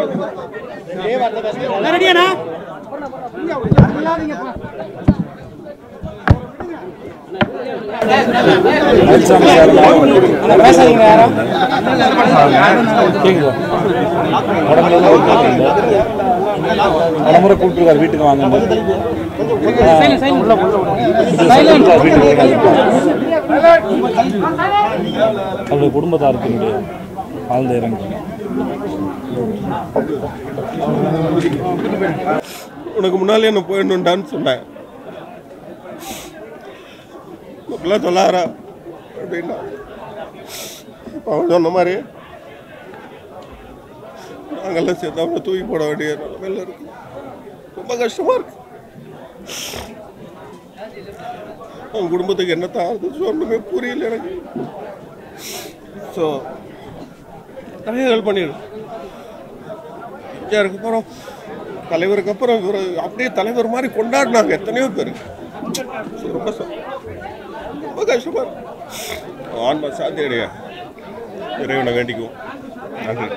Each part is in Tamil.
ரெடியாண்ணா பேசாதீங்க யாரும் பலமுறை கூப்பிட்டுருக்காரு வீட்டுக்கு வாங்க அவருடைய குடும்பத்தாருக்கு ஆழ்ந்த இறங்கி உனக்கு முன்னாலே என்ன போயிடணுண்டான்னு சொன்னேன் இப்பெல்லாம் சொல்லாரா அப்படின்னா இப்ப அவன் சொன்ன மாதிரி நாங்கெல்லாம் சேர்ந்து அவனை தூக்கி போட வேண்டிய நிலைமையில இருக்கு ரொம்ப கஷ்டமா இருக்கு அவன் குடும்பத்துக்கு என்னத்தான் ஆகுது ஒன்றுமே புரியல எனக்கு ஸோ தலைகள் பண்ணிடு எம்ஜிஆருக்கு அப்புறம் தலைவருக்கு அப்புறம் இவர் அப்படியே தலைவர் மாதிரி கொண்டாடினாங்க எத்தனையோ பேர் ரொம்ப ச- ரொம்ப கஷ்டமா இருக்கு ஆன்மா சாந்தி அடைய இறைவனை வேண்டிக்குவோம் நன்றி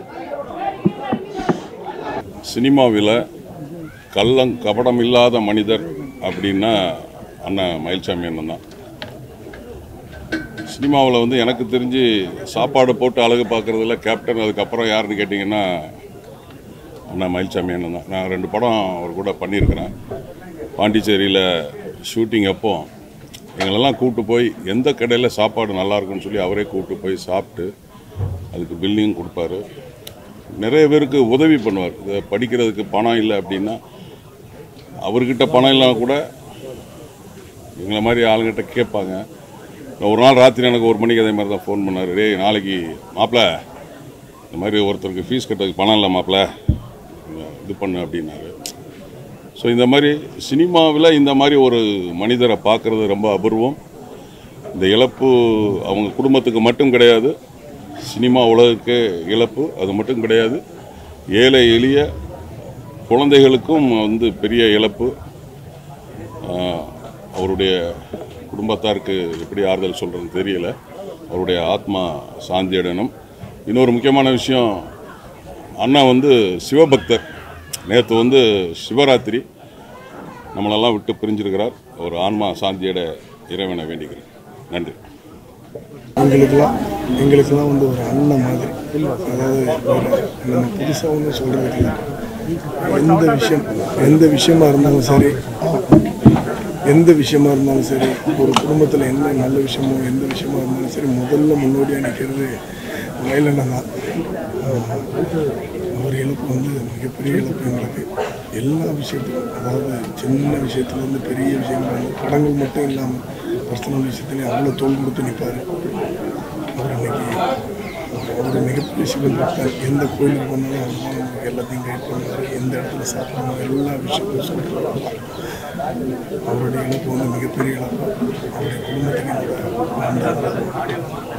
சினிமாவில் கள்ளம் கபடம் இல்லாத மனிதர் அப்படின்னா அண்ணன் மயில்சாமி அண்ணன் தான் சினிமாவில் வந்து எனக்கு தெரிஞ்சு சாப்பாடு போட்டு அழகு பார்க்குறதுல கேப்டன் அதுக்கப்புறம் யாருன்னு கேட்டிங்கன்னா அண்ணன் மயில்சாமி அண்ணன் தான் நான் ரெண்டு படம் அவர் கூட பண்ணியிருக்கிறேன் பாண்டிச்சேரியில் ஷூட்டிங் அப்போ எங்களெல்லாம் கூப்பிட்டு போய் எந்த கடையில் சாப்பாடு நல்லா இருக்குன்னு சொல்லி அவரே கூப்பிட்டு போய் சாப்பிட்டு அதுக்கு பில்லிங் கொடுப்பாரு நிறைய பேருக்கு உதவி பண்ணுவார் இதை படிக்கிறதுக்கு பணம் இல்லை அப்படின்னா அவர்கிட்ட பணம் இல்லைனா கூட எங்களை மாதிரி ஆளுங்கிட்ட கேட்பாங்க நான் ஒரு நாள் ராத்திரி எனக்கு ஒரு மணிக்கு அதே மாதிரி தான் ஃபோன் பண்ணார் டேய் நாளைக்கு மாப்பிள்ள இந்த மாதிரி ஒருத்தருக்கு ஃபீஸ் கட்டுறதுக்கு பணம் இல்லை மாப்பிள்ள இது பண்ணு அப்படின்னாரு ஸோ இந்த மாதிரி சினிமாவில் இந்த மாதிரி ஒரு மனிதரை பார்க்குறது ரொம்ப அபூர்வம் இந்த இழப்பு அவங்க குடும்பத்துக்கு மட்டும் கிடையாது சினிமா உலகுக்கு இழப்பு அது மட்டும் கிடையாது ஏழை எளிய குழந்தைகளுக்கும் வந்து பெரிய இழப்பு ஆஹ், அவருடைய குடும்பத்தாருக்கு எப்படி ஆறுதல் சொல்கிறதுன்னு தெரியல அவருடைய ஆத்மா சாந்தி அடையணும் இன்னொரு முக்கியமான விஷயம் அண்ணா வந்து சிவபக்தர் நேற்று வந்து சிவராத்திரி நம்மளெல்லாம் விட்டு பிரிஞ்சிருக்கிறார் ஒரு ஆன்மா சாந்தியட இறைவனை வேண்டிக்கிறேன் நன்றி எங்களுக்கெல்லாம் எங்களுக்கெல்லாம் வந்து ஒரு அண்ணன் மாதிரி அதாவது ஒரு நம்ம புதுசாக ஒன்றும் சொல்கிறது இல்லை எந்த விஷயம் எந்த விஷயமா இருந்தாலும் சரி எந்த விஷயமா இருந்தாலும் சரி ஒரு குடும்பத்தில் என்ன நல்ல விஷயமோ எந்த விஷயமா இருந்தாலும் சரி முதல்ல முன்னோடியாக நிற்கிறது வயலண்ணன் தான் அவர் இழப்பு வந்து மிகப்பெரிய இழப்பு எங்களுக்கு எல்லா விஷயத்துக்கும் அதாவது சின்ன விஷயத்துலேருந்து பெரிய விஷயங்கள் வந்து படங்கள் மட்டும் இல்லாமல் பர்சனல் விஷயத்துலேயும் அவ்வளோ தோல் கொடுத்து நிற்பார் அவர் இன்னைக்கு அவர் மிகப்பெரிய சிவன் பக்தர் எந்த கோயிலுக்கு போனாலும் அவர் தான் நமக்கு எல்லாத்தையும் கைட் பண்ணுவார் எந்த இடத்துல சாப்பிடணும் எல்லா விஷயத்தையும் சொல்லிட்டு அவருடைய இழப்பு வந்து மிகப்பெரிய இழப்பு அவருடைய குடும்பத்துக்கு என்னோட நன்றி